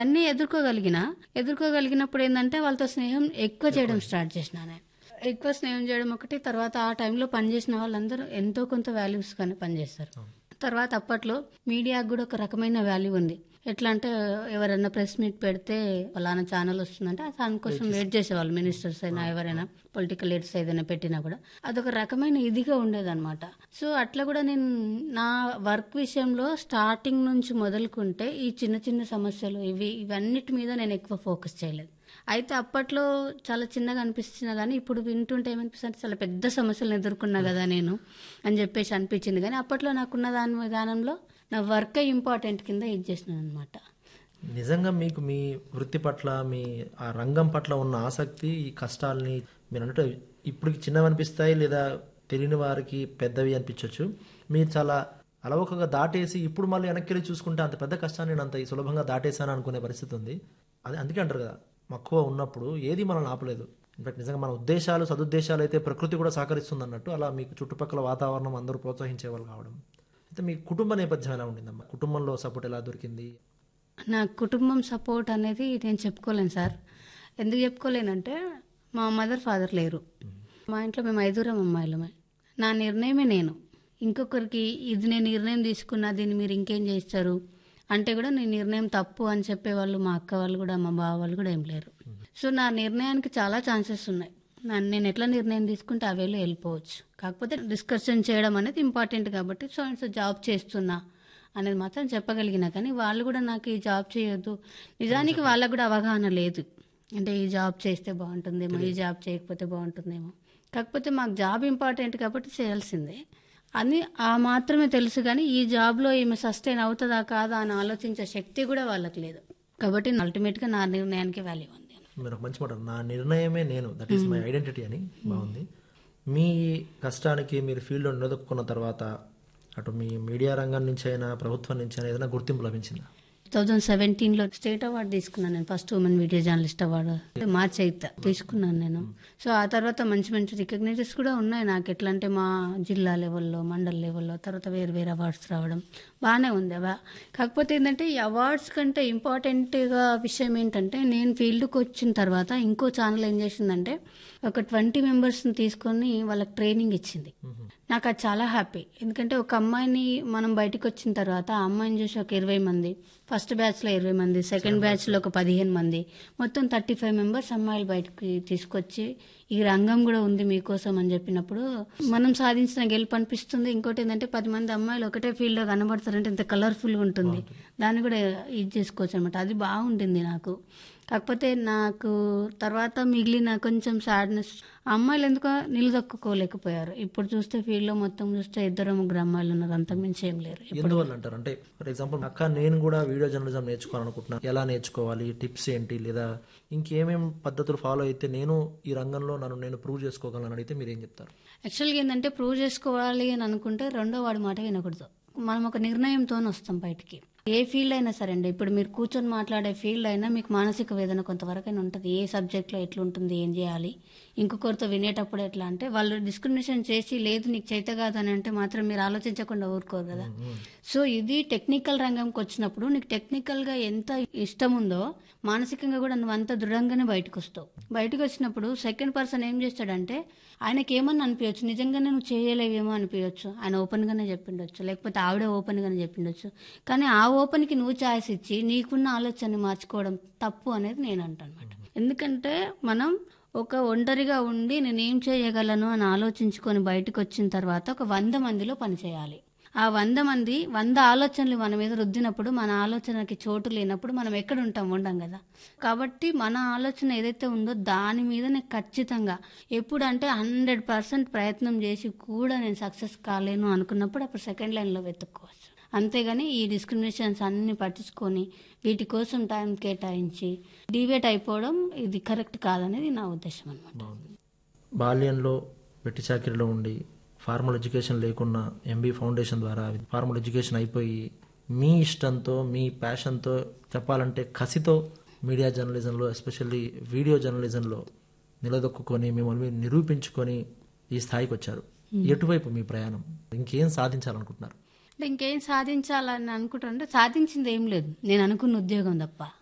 అన్నీ ఎదుర్కోగలిగిన ఎదుర్కోగలిగినప్పుడు ఏంటంటే వాళ్ళతో స్నేహం ఎక్కువ చేయడం స్టార్ట్ చేసిన నేను ఎక్కువ స్నేహం చేయడం ఒకటి తర్వాత ఆ టైంలో పనిచేసిన వాళ్ళందరూ ఎంతో కొంత వాల్యూస్ కానీ పనిచేస్తారు తర్వాత అప్పట్లో మీడియాకు కూడా ఒక రకమైన వాల్యూ ఉంది ఎట్లా అంటే ఎవరైనా ప్రెస్ మీట్ పెడితే ఫలానా ఛానల్ వస్తుందంటే ఆ ఛానల్ కోసం వెయిట్ చేసేవాళ్ళు మినిస్టర్స్ అయినా ఎవరైనా పొలిటికల్ లీడర్స్ ఏదైనా పెట్టినా కూడా అదొక రకమైన ఇదిగా ఉండేదన్నమాట సో అట్లా కూడా నేను నా వర్క్ విషయంలో స్టార్టింగ్ నుంచి మొదలుకుంటే ఈ చిన్న చిన్న సమస్యలు ఇవి ఇవన్నిటి మీద నేను ఎక్కువ ఫోకస్ చేయలేదు అయితే అప్పట్లో చాలా చిన్నగా అనిపిస్తున్నా కానీ ఇప్పుడు వింటుంటే ఏమనిపిస్తుంది చాలా పెద్ద సమస్యలను ఎదుర్కొన్నా కదా నేను అని చెప్పేసి అనిపించింది కానీ అప్పట్లో నాకున్న దాని విధానంలో నా వర్కే ఇంపార్టెంట్ కింద ఇది చేసినాను అనమాట నిజంగా మీకు మీ వృత్తి పట్ల మీ ఆ రంగం పట్ల ఉన్న ఆసక్తి ఈ కష్టాలని మీరు అన్నట్టు ఇప్పుడు చిన్నవి అనిపిస్తాయి లేదా తెలియని వారికి పెద్దవి అనిపించవచ్చు మీరు చాలా అలవకగా దాటేసి ఇప్పుడు మళ్ళీ వెనక్కి వెళ్ళి చూసుకుంటే అంత పెద్ద కష్టాన్ని నేను అంత సులభంగా దాటేశాను అనుకునే పరిస్థితి ఉంది అది అందుకే అంటారు కదా మక్కువ ఉన్నప్పుడు ఏది మనల్ని ఆపలేదు ఇన్ఫాక్ట్ నిజంగా మన ఉద్దేశాలు సదుద్దేశాలు అయితే ప్రకృతి కూడా సహకరిస్తుంది అన్నట్టు అలా మీకు చుట్టుపక్కల వాతావరణం అందరూ ప్రోత్సహించేవాళ్ళు కావడం అయితే మీ కుటుంబ నేపథ్యం ఎలా ఉండిందమ్మా కుటుంబంలో సపోర్ట్ ఎలా దొరికింది నా కుటుంబం సపోర్ట్ అనేది నేను చెప్పుకోలేను సార్ ఎందుకు చెప్పుకోలేనంటే మా మదర్ ఫాదర్ లేరు మా ఇంట్లో మేము ఐదుగురం అమ్మాయిలమే నా నిర్ణయమే నేను ఇంకొకరికి ఇది నేను నిర్ణయం తీసుకున్నా దీన్ని మీరు ఇంకేం చేస్తారు అంటే కూడా నీ నిర్ణయం తప్పు అని చెప్పేవాళ్ళు మా అక్క వాళ్ళు కూడా మా బావ వాళ్ళు కూడా ఏం లేరు సో నా నిర్ణయానికి చాలా ఛాన్సెస్ ఉన్నాయి నా- నేను ఎట్లా నిర్ణయం తీసుకుంటే ఆ వేలో వెళ్ళిపోవచ్చు కాకపోతే డిస్కషన్ చేయడం అనేది ఇంపార్టెంట్ కాబట్టి సో సో జాబ్ చేస్తున్నా అనేది మాత్రం చెప్పగలిగిన కానీ వాళ్ళు కూడా నాకు ఈ జాబ్ చేయొద్దు నిజానికి వాళ్ళకు కూడా అవగాహన లేదు అంటే ఈ జాబ్ చేస్తే బాగుంటుందేమో ఈ జాబ్ చేయకపోతే బాగుంటుందేమో కాకపోతే మాకు జాబ్ ఇంపార్టెంట్ కాబట్టి చేయాల్సిందే అని ఆ మాత్రమే తెలుసు కానీ ఈ జాబ్లో ఈమె సస్టైన్ అవుతుందా కాదా అని ఆలోచించే శక్తి కూడా వాళ్ళకి లేదు కాబట్టి అల్టిమేట్గా నా నిర్ణయానికి వాల్యూ ఉంది మీరు ఒక మంచి మాట అన్నారు. నా నిర్ణయమే నేను దట్ ఈస్ మై ఐడెంటిటీ అని బాగుంది మీ కష్టానికి మీరు ఫీల్డ్లో నిలదొక్కున్న తర్వాత అటు మీ మీడియా రంగం నుంచి అయినా ప్రభుత్వం నుంచి అయినా ఏదైనా గుర్తింపు లభించిందా థౌజండ్ సెవెంటీన్లో స్టేట్ అవార్డు తీసుకున్నాను నేను first women video journalist award March eighth తీసుకున్నాను నేను సో ఆ తర్వాత మంచి మంచి రికగ్నైజెస్ కూడా ఉన్నాయి నాకు ఎట్లా అంటే మా జిల్లా లెవెల్లో మండల్ లెవెల్లో తర్వాత వేరు వేరే అవార్డ్స్ రావడం బాగానే ఉంది అవా కాకపోతే ఏంటంటే ఈ అవార్డ్స్ కంటే ఇంపార్టెంట్గా విషయం ఏంటంటే నేను ఫీల్డ్కి వచ్చిన తర్వాత ఇంకో ఛానల్ ఏం చేసిందంటే ఒక ట్వంటీ మెంబర్స్ని తీసుకొని వాళ్ళకి ట్రైనింగ్ ఇచ్చింది నాకు అది చాలా హ్యాపీ ఎందుకంటే ఒక అమ్మాయిని మనం బయటకు వచ్చిన తర్వాత ఆ అమ్మాయిని చూసి ఒక ఇరవై మంది ఫస్ట్ బ్యాచ్లో ఇరవై మంది సెకండ్ బ్యాచ్లో ఒక పదిహేను మంది మొత్తం థర్టీ ఫైవ్ మెంబర్స్ అమ్మాయిలు బయటకు తీసుకొచ్చి ఈ రంగం కూడా ఉంది మీకోసం అని చెప్పినప్పుడు మనం సాధించిన గెలుపు అనిపిస్తుంది ఇంకోటి ఏంటంటే పది మంది అమ్మాయిలు ఒకటే ఫీల్డ్లో కనబడతారంటే ఇంత కలర్ఫుల్గా ఉంటుంది దాన్ని కూడా ఇది చేసుకోవచ్చు అనమాట అది బాగుంటుంది నాకు కాకపోతే నాకు తర్వాత మిగిలిన కొంచెం సాడ్నెస్ అమ్మాయిలు ఎందుకో నిలదొక్కుకోలేకపోయారు ఇప్పుడు చూస్తే ఫీల్డ్లో మొత్తం చూస్తే ఇద్దరు ముగ్గురు అమ్మాయిలు ఉన్నారు అంతకుమించి ఏం లేరు ఎందువల్ల అంటారు అంటే ఫర్ ఎగ్జాంపుల్ అక్క నేను కూడా వీడియో జర్నలిజం నేర్చుకోవాలనుకుంటున్నాను ఎలా నేర్చుకోవాలి టిప్స్ ఏంటి లేదా ఇంకేమేం పద్ధతులు ఫాలో అయితే నేను ఈ రంగంలో నన్ను నేను ప్రూవ్ చేసుకోగలను అడిగితే మీరు ఏం చెప్తారు యాక్చువల్గా ఏంటంటే ప్రూవ్ చేసుకోవాలి అని అనుకుంటే రెండో వాడి మాట వినకూడదు మనం ఒక నిర్ణయంతో వస్తాం బయటికి ఏ ఫీల్డ్ అయినా సరే అండి ఇప్పుడు మీరు కూర్చొని మాట్లాడే ఫీల్డ్ అయినా మీకు మానసిక వేదన కొంతవరకైనా ఉంటుంది ఏ సబ్జెక్ట్లో ఎట్లుంటుంది ఏం చేయాలి ఇంకొకరితో వినేటప్పుడు ఎట్లా అంటే వాళ్ళు డిస్క్రిమినేషన్ చేసి లేదు నీకు చేత కాదని అంటే మాత్రం మీరు ఆలోచించకుండా ఊరుకోరు కదా సో ఇది టెక్నికల్ రంగంకి వచ్చినప్పుడు నీకు టెక్నికల్గా ఎంత ఇష్టం ఉందో మానసికంగా కూడా నువ్వు అంత దృఢంగానే బయటకు వస్తావు బయటకు వచ్చినప్పుడు సెకండ్ పర్సన్ ఏం చేస్తాడంటే ఆయనకి ఏమన్నా అనిపించచ్చు నిజంగానే నువ్వు చేయలేవేమో అనిపించచ్చు ఆయన ఓపెన్గానే చెప్పిండొచ్చు లేకపోతే ఆవిడే ఓపెన్గానే చెప్పిండొచ్చు కానీ ఆ ఓపెన్కి నువ్వు ఛాయిస్ ఇచ్చి నీకున్న ఆలోచనని మార్చుకోవడం తప్పు అనేది నేను అంటాను ఎందుకంటే మనం ఒక ఒంటరిగా ఉండి నేనేం చేయగలను అని ఆలోచించుకొని బయటకు వచ్చిన తర్వాత ఒక వంద మందిలో పనిచేయాలి ఆ వంద మంది వంద ఆలోచనలు మన మీద రుద్దినప్పుడు మన ఆలోచనకి చోటు లేనప్పుడు మనం ఎక్కడ ఉంటాం ఉండం కదా కాబట్టి మన ఆలోచన ఏదైతే ఉందో దాని మీద నేను ఖచ్చితంగా ఎప్పుడు అంటే హండ్రెడ్ పర్సెంట్ ప్రయత్నం చేసి కూడా నేను సక్సెస్ కాలేను అనుకున్నప్పుడు అప్పుడు సెకండ్ లైన్లో వెతుక్కోవచ్చు అంతేగాని ఈ డిస్క్రిమినేషన్స్ అన్ని పట్టించుకొని వీటి కోసం టైం కేటాయించి డివేట్ అయిపోవడం ఇది కరెక్ట్ కాదనేది నా ఉద్దేశం అనమాట బాగుంది బాల్యంలో వెట్టి చాకిరిలో ఉండి ఫార్మల్ ఎడ్యుకేషన్ లేకున్నా ఎంబీ ఫౌండేషన్ ద్వారా ఫార్మల్ ఎడ్యుకేషన్ అయిపోయి మీ ఇష్టంతో మీ ప్యాషన్తో చెప్పాలంటే కసితో మీడియా జర్నలిజంలో ఎస్పెషల్లీ వీడియో జర్నలిజంలో నిలదొక్కుని మిమ్మల్ని మీరు నిరూపించుకొని ఈ స్థాయికి వచ్చారు ఎటువైపు మీ ప్రయాణం ఇంకేం సాధించాలనుకుంటున్నారు అంటే ఇంకేం సాధించాలని అనుకుంటారంటే సాధించింది ఏం లేదు నేను అనుకున్న ఉద్యోగం తప్ప